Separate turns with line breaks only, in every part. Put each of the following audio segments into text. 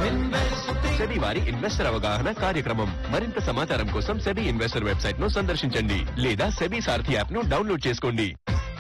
SEBI వారి investor అవగాహన కార్యక్రమం మరింత సమాచారం కోసం సెబీ ఇన్వెస్టర్ వెబ్సైట్ ను సందర్శించండి లేదా సెబీ సారథి యాప్ ను డౌన్లోడ్ చేసుకోండి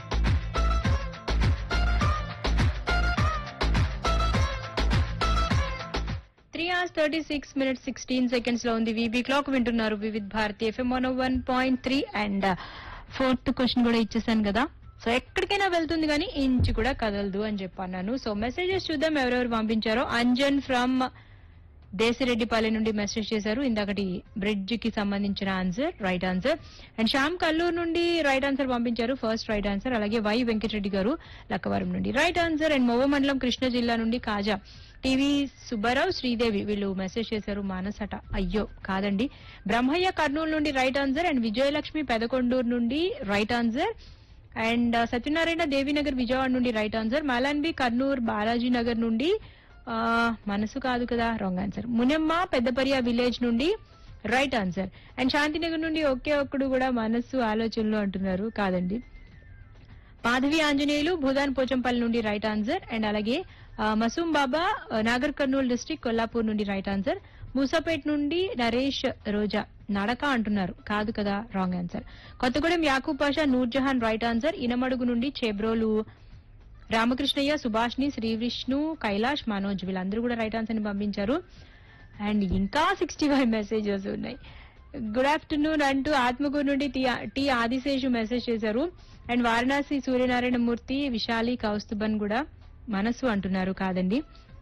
three hours thirty six minutes sixteen seconds లో ఉంది వీబీ క్లాక్ వింటున్నారు Vividh Bharati FM one one point three and fourth question కూడా ఇచ్చేసాను కదా సో ఎక్కడికైనా వెళ్తుంది కానీ ఇంచు కూడా కదలదు అని చెప్పన్నాను సో మెసేజెస్ చూద్దాం ఎవరెవరు పంపించారో అంజన్ ఫ్రమ్ దేశిరెడ్డిపల్లి నుండి మెసేజ్ చేశారు ఇందాకటి బ్రిడ్జ్ కి సంబంధించిన answer right answer and Shyam Kalluru నుండి రైట్ ఆన్సర్ పంపించారు ఫస్ట్ రైట్ ఆన్సర్ అలాగే వై వెంకటరెడ్డి గారు లక్కవరం నుండి రైట్ ఆన్సర్ అండ్ మొవ మండలం కృష్ణా జిల్లా నుండి కాజా టీవీ సుబ్బారావు శ్రీదేవి వీళ్ళు మెసేజ్ చేశారు మానసట అయ్యో కాదండి బ్రహ్మయ్య కర్నూలు నుండి right answer and Vijayalakshmi Pedakonduru నుండి right answer and Satyanarayana Devinagar Vijayawada నుండి రైట్ ఆన్సర్ మాలాన్బి కర్నూలు బాలాజీ నగర్ నుండి ఆ, మనసు కాదు కదా wrong answer Munemma Peddapariya village నుండి రైట్ ఆన్సర్ అండ్ శాంతినగర్ నుండి ఒకే ఒక్కడు కూడా మనస్సు ఆలోచనలు అంటున్నారు కాదండి మాధవి ఆంజనేయులు భూదాన్ పోచంపల్లి నుండి రైట్ ఆన్సర్ అండ్ అలాగే ఆ, మసూం బాబా ఆ, నాగర్ కర్నూలు డిస్టిక్ కొల్లాపూర్ నుండి రైట్ ఆన్సర్ మూసాపేట్ నుండి నరేష్ రోజా నడక అంటున్నారు కాదు కదా wrong answer Kothagudem Yakub Pasha Noorjahan right answer Inamadugu నుండి చేబ్రోలు రామకృష్ణయ్య సుభాష్ని శ్రీ విష్ణు కైలాష్ మనోజ్ వీళ్ళందరూ కూడా రైట్ ఆన్సర్ ని పంపించారు అండ్ ఇంకా సిక్స్టీ ఫైవ్ మెసేజెస్ ఉన్నాయి గుడ్ ఆఫ్టర్నూన్ అంటూ ఆత్మకూరు నుండి టి టి ఆదిశేషు మెసేజ్ చేశారు అండ్ వారణాసి సూర్యనారాయణ మూర్తి విశాలి కౌస్తుభన్ కూడా మనసు అంటున్నారు కాదండి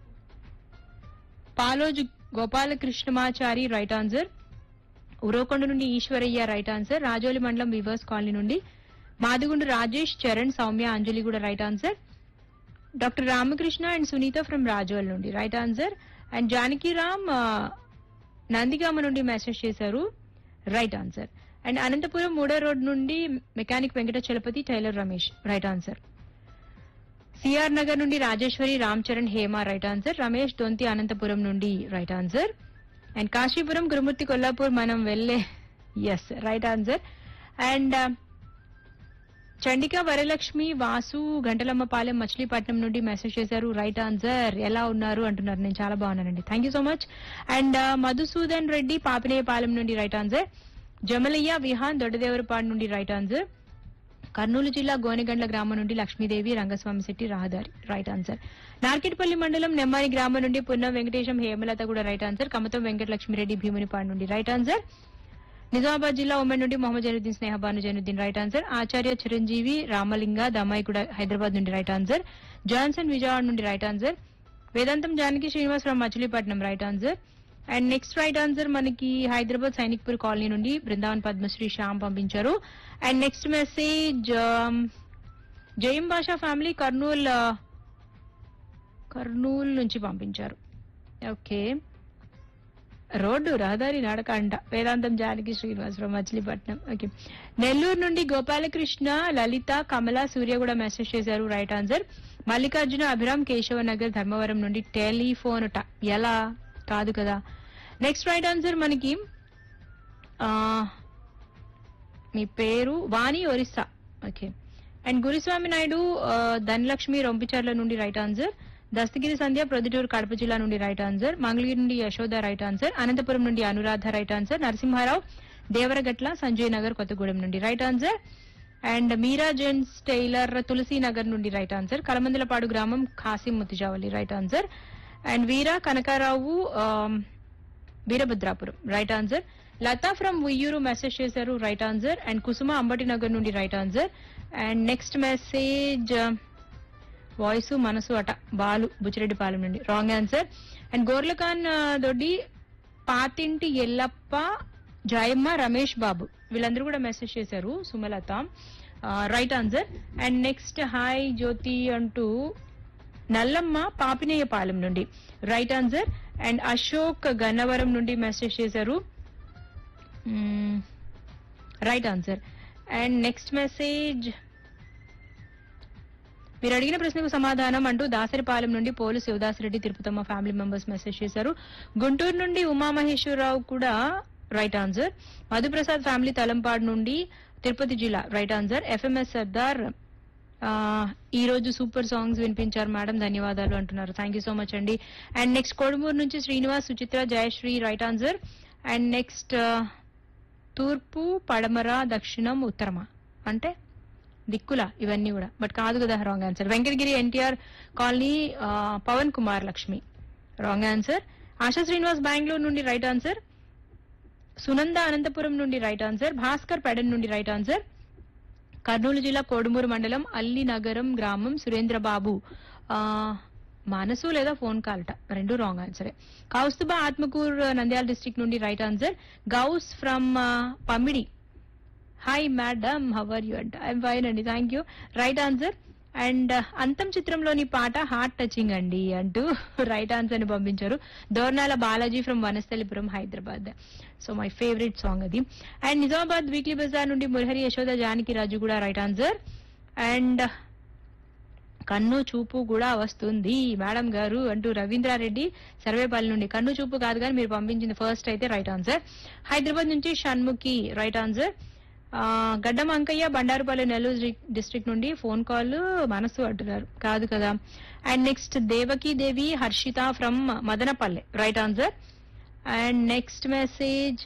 పాలోజు గోపాలకృష్ణమాచారి రైట్ ఆన్సర్ ఉరవకొండ నుండి ఈశ్వరయ్య రైట్ ఆన్సర్ రాజోలి మండలం వివర్స్ కాలనీ నుండి మాదిగుండు రాజేష్ చరణ్ సౌమ్య అంజలి కూడా right answer doctor Ramakrishna and Sunitha from Razole నుండి రైట్ ఆన్సర్ అండ్ జానకిరామ్ ఆ, నందిగామ నుండి మెసేజ్ చేశారు రైట్ ఆన్సర్ అండ్ అనంతపురం మూడో రోడ్ నుండి mechanic Venkata Chalapathi tailor Ramesh right answer CR Nagar నుండి రాజేశ్వరి రామ్ చరణ్ హేమ రైట్ ఆన్సర్ రమేష్ దొంతి అనంతపురం నుండి right answer and Kasipuram Gurumurthy Kollapur మనం వెళ్ళే ఎస్ right answer and Chandika Varalakshmi Vasu Gantalammapalem Machilipatnam నుండి మెసేజ్ చేశారు రైట్ ఆన్సర్ ఎలా ఉన్నారు అంటున్నారు నేను చాలా బాగున్నానండి thank you so much and Madhusudan Reddy Papineyapalem నుండి రైట్ ఆన్సర్ జమలయ్య విహాన్ దొడ్డదేవరపాడు నుండి రైట్ ఆన్సర్ కర్నూలు జిల్లా గోనెగండ్ల గ్రామం నుండి లక్ష్మీదేవి రంగస్వామి శెట్టి రహదారి రైట్ ఆన్సర్ నార్కెట్పల్లి మండలం నెమ్మాని గ్రామం నుండి పున్నం వెంకటేశం హేమలత కూడా రైట్ ఆన్సర్ కమతం వెంకట లక్ష్మిరెడ్డి భీమునిపాడు నుండి రైట్ ఆన్సర్ నిజామాబాద్ జిల్లా ఉమ్మడి నుండి మొహమ్మద్ జైనుద్దీన్ స్నేహబాను జైనుద్దీన్ రైట్ ఆన్సర్ ఆచార్య చిరంజీవి రామలింగ దమ్మాయి కూడా హైదరాబాద్ నుండి రైట్ ఆన్సర్ జాన్సన్ విజయవాడ నుండి right answer Vedantam Janaki Srinivasarao Machilipatnam right answer and next right answer మనకి హైదరాబాద్ సైనిక్పూర్ కాలనీ నుండి బృందావన్ పద్మశ్రీ శ్యామ్ పంపించారు అండ్ నెక్స్ట్ మెసేజ్ జయం భాషా ఫ్యామిలీ కర్నూల్ ఆ, కర్నూలు నుంచి పంపించారు ఓకే రోడ్డు రహదారి నడక అంట వేదాంతం జానకి శ్రీనివాసరావు మచిలీపట్నం ఓకే నెల్లూరు నుండి గోపాలకృష్ణ లలిత కమల సూర్య కూడా మెసేజ్ చేశారు రైట్ ఆన్సర్ మల్లికార్జున అభిరామ్ కేశవ నగర్ ధర్మవరం నుండి టెలిఫోన్ ట ఎలా కాదు కదా నెక్స్ట్ రైట్ ఆన్సర్ మనకి ఆ, మీ పేరు వాణి ఒరిస్సా ఓకే అండ్ గురుస్వామి నాయుడు ఆ, ధనలక్ష్మి రొంపిచర్ల నుండి రైట్ ఆన్సర్ దస్తగిరి సంధ్య ప్రొద్దుటూరు కడప జిల్లా నుండి రైట్ ఆన్సర్ మంగళగిరి నుండి యశోద రైట్ ఆన్సర్ అనంతపురం నుండి అనురాధ రైట్ ఆన్సర్ నరసింహారావు దేవరగట్ల సంజయ్ నగర్ కొత్తగూడెం నుండి right answer and Meera gents tailor Tulasi Nagar నుండి రైట్ ఆన్సర్ కలమందలపాడు గ్రామం Khasim Muthijavali right answer and Veera Kanakarao ఆమ్, Veerabhadrapuram right answer Latha from Uyyuru message చేశారు right answer and Kusuma Ambati Nagar నుండి right answer and next message voice మనసు అట బాలు బుచ్చిరెడ్డిపాలెం నుండి రాంగ్ ఆన్సర్ అండ్ గోర్లకాన్ ఆ, దొడ్డి పాతింటి ఎల్లప్ప జయమ్మ రమేష్ బాబు వీళ్ళందరూ కూడా మెసేజ్ చేశారు Sumalatha right answer and next hi Jyothi అంటూ నల్లమ్మ పాపినేయపాలెం నుండి right answer and Ashok Gannavaram నుండి మెసేజ్ చేశారు right answer and next message మీరు అడిగిన ప్రశ్నకు సమాధానం అంటూ దాసరిపాలెం నుండి Polu Sivadasareddy Tirupatamma family members message చేశారు గుంటూరు నుండి ఉమామహేశ్వరరావు కూడా right answer Madhuprasad family Talampadu నుండి తిరుపతి జిల్లా రైట్ ఆన్సర్ ఎఫ్ఎంఎస్ సర్దార్ ఆ, ఈ రోజు సూపర్ సాంగ్స్ వినిపించారు మేడం ధన్యవాదాలు అంటున్నారు థ్యాంక్ యూ సో మచ్ అండి అండ్ నెక్స్ట్ కోడుమూరు నుంచి Srinivas Suchitra Jayasri right answer and next తూర్పు పడమర దక్షిణం ఉత్తరమా అంటే దిక్కుల ఇవన్నీ కూడా బట్ కాదు కదా wrong answer Venkatagiri NTR colony ఆ, పవన్ కుమార్ లక్ష్మి రాంగ్ ఆన్సర్ ఆశా శ్రీనివాస్ బెంగళూరు నుండి రైట్ ఆన్సర్ సునంద అనంతపురం నుండి రైట్ ఆన్సర్ భాస్కర్ పెడన్ నుండి రైట్ ఆన్సర్ కర్నూలు జిల్లా కోడుమూరు మండలం అల్లి నగరం గ్రామం సురేంద్రబాబు ఆ, మనసు లేదా ఫోన్ కాల్ట రెండు రాంగ్ ఆన్సరే కౌస్తుబా ఆత్మకూర్ నంద్యాల డిస్ట్రిక్ట్ నుండి right answer Gouse from Pamidi hi madam how are you అంట ఐఎమ్ ఫైన్ అండి thank you right answer and Antham చిత్రంలోని పాట హార్ట్ టచింగ్ అండి అంటూ రైట్ ఆన్సర్ ని పంపించారు Dornala Balaji from Vanasthalipuram Hyderabad so my favourite song అది అండ్ నిజామాబాద్ వీక్లీ బజార్ నుండి మురహరి యశోద జానకి రాజు కూడా రైట్ ఆన్సర్ అండ్ కన్ను చూపు కూడా వస్తుంది మేడం గారు అంటూ రవీంద్రారెడ్డి సర్వేపల్లి నుండి కన్ను చూపు కాదు కానీ మీరు పంపించింది ఫస్ట్ అయితే రైట్ ఆన్సర్ హైదరాబాద్ నుంచి షణ్ముఖి రైట్ ఆన్సర్ ఆ, గడ్డం అంకయ్య బండారుపల్లి నెల్లూరు డిస్ట్రిక్ట్ నుండి ఫోన్ కాల్ మనసు అంటున్నారు కాదు కదా and next Devaki Devi Harshitha from Madanapalle right answer and next message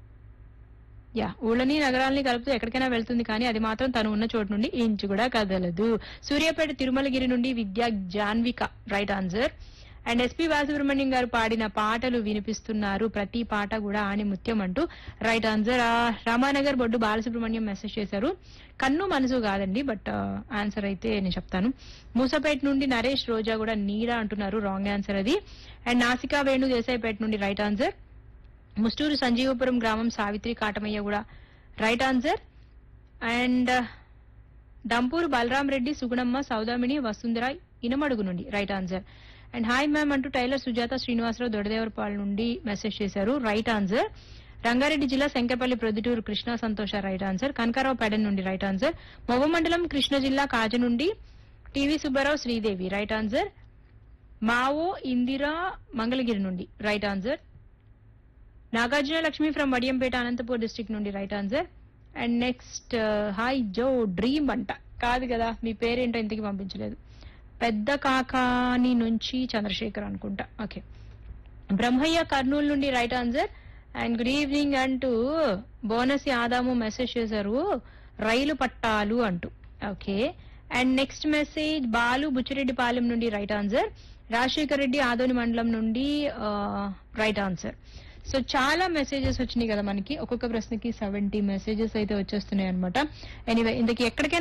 యా ఊళ్ళని నగరాలని కలుపుతూ ఎక్కడికైనా వెళ్తుంది కానీ అది మాత్రం తను ఉన్న చోటు నుండి ఇంచు కూడా కదలదు సూర్యాపేట తిరుమలగిరి నుండి Vidya Janvika right answer and SP Balasubrahmanyam గారు పాడిన పాటలు వినిపిస్తున్నారు ప్రతి పాట కూడా ఆని ముత్యం అంటూ రైట్ ఆన్సర్ ఆ, రామానగర్ బొడ్డు బాలసుబ్రహ్మణ్యం మెసేజ్ చేశారు కన్ను మనసు కాదండి బట్ ఆన్సర్ అయితే నేను చెప్తాను మూసపేట నుండి నరేష్ రోజా కూడా నీడ అంటున్నారు రాంగ్ ఆన్సర్ అది అండ్ నాసికా వేణు దేశాయిపేట నుండి రైట్ ఆన్సర్ ముస్టూరు సంజీవపురం గ్రామం సావిత్రి కాటమయ్య కూడా right answer and Dampuru Balaram Reddy Sugunamma Soudamini Vasundhara Inamadugu నుండి right answer and hi ma'am అంటూ టైలర్ సుజాత శ్రీనివాసరావు దొడదేవరపాల్ నుండి మెసేజ్ చేశారు రైట్ ఆన్సర్ రంగారెడ్డి జిల్లా శంకరపల్లి ప్రొద్దుటూరు కృష్ణ సంతోష రైట్ ఆన్సర్ కనకారావు పెడన్ నుండి రైట్ ఆన్సర్ మొవ్వ మండలం కృష్ణ జిల్లా కాజ నుండి TV Subbarao Sridevi right answer మావో ఇందిరా మంగళగిరి నుండి right answer Nagarjuna Lakshmi from Vadiyampeta Anantapur district నుండి right answer and next hi జో డ్రీమ్ అంట కాదు కదా మీ పేరేంటో ఇంతకి పంపించలేదు పెద్ద కాకాని నుంచి చంద్రశేఖర్ అనుకుంటా ఓకే బ్రహ్మయ్య కర్నూలు నుండి right answer and good evening అంటూ బోనస్ ఆదాము మెసేజ్ చేశారు రైలు పట్టాలు అంటూ okay and next message Balu Buchireddypalem నుండి రైట్ ఆన్సర్ రాజశేఖర్ రెడ్డి ఆదోని మండలం నుండి రైట్ ఆన్సర్ సో చాలా మెసేజెస్ వచ్చినాయి కదా మనకి ఒక్కొక్క ప్రశ్నకి సెవెంటీ మెసేజెస్ అయితే వచ్చేస్తున్నాయి అనమాట ఎనీవే ఇంతకీ ఎక్కడికైనా